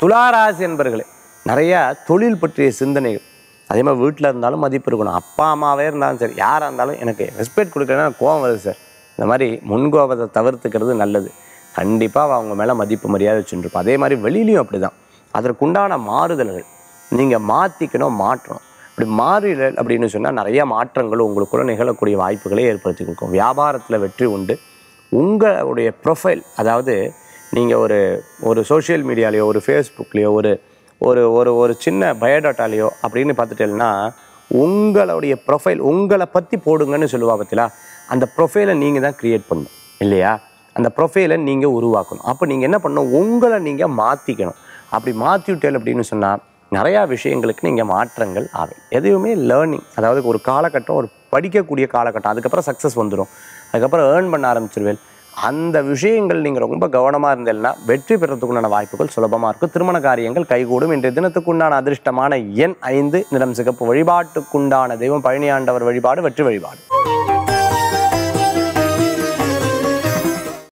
துளாராசி என்பர்களே நிறையா தொழில் பற்றிய சிந்தனைகள் அதே மாதிரி வீட்டில் இருந்தாலும் மதிப்பு இருக்கணும் அப்பா அம்மாவே இருந்தாலும் சரி யாராக இருந்தாலும் எனக்கு ரெஸ்பெக்ட் கொடுக்கலன்னா எனக்கு கோவம் வருது சார் இந்த மாதிரி முன்கோபத்தை தவிர்த்துக்கிறது நல்லது கண்டிப்பாக அவங்க மேலே மதிப்பு மரியாதை வச்சுருப்போம் அதே மாதிரி வெளியிலையும் அப்படி தான் அதற்குண்டான மாறுதல்கள் நீங்கள் மாற்றிக்கணும் மாற்றணும் இப்படி மாறுதல் அப்படின்னு சொன்னால் நிறைய மாற்றங்கள் உங்களுக்குள்ள நிகழக்கூடிய வாய்ப்புகளை ஏற்படுத்தி கொடுக்கும் வியாபாரத்தில் வெற்றி உண்டு உங்களுடைய ப்ரொஃபைல் அதாவது நீங்கள் ஒரு ஒரு சோஷியல் மீடியாலேயோ ஒரு ஃபேஸ்புக்லேயோ ஒரு ஒரு ஒரு ஒரு சின்ன பயோடாட்டாலேயோ அப்படின்னு பார்த்துட்டேன்னா உங்களுடைய ப்ரொஃபைல் உங்களை பற்றி போடுங்கன்னு சொல்லுவா பார்த்தீங்களா அந்த ப்ரொஃபைலை நீங்கள் தான் க்ரியேட் பண்ணணும் இல்லையா அந்த ப்ரொஃபைலை நீங்கள் உருவாக்கணும் அப்போ நீங்கள் என்ன பண்ணணும் உங்களை நீங்கள் மாற்றிக்கணும் அப்படி மாற்றி விட்டேல் அப்படின்னு சொன்னால் நிறையா விஷயங்களுக்கு நீங்கள் மாற்றங்கள் ஆகும் எதுவுமே லேர்னிங் அதாவது ஒரு காலகட்டம் ஒரு படிக்கக்கூடிய காலகட்டம் அதுக்கப்புறம் சக்ஸஸ் வந்துடும் அதுக்கப்புறம் ஏர்ன் பண்ண ஆரம்பிச்சிருவேன் அந்த விஷயங்கள் நீங்கள் ரொம்ப கவனமாக இருந்தீங்கன்னா வெற்றி பெறத்துக்குண்டான வாய்ப்புகள் சுலபமாக இருக்கும் திருமண காரியங்கள் கைகூடும் இன்றைய தினத்துக்குண்டான அதிர்ஷ்டமான எண் ஐந்து நிறம் சிகப்பு வழிபாட்டுக்குண்டான தெய்வம் பழனியாண்டவர் வழிபாடு வெற்றி வழிபாடு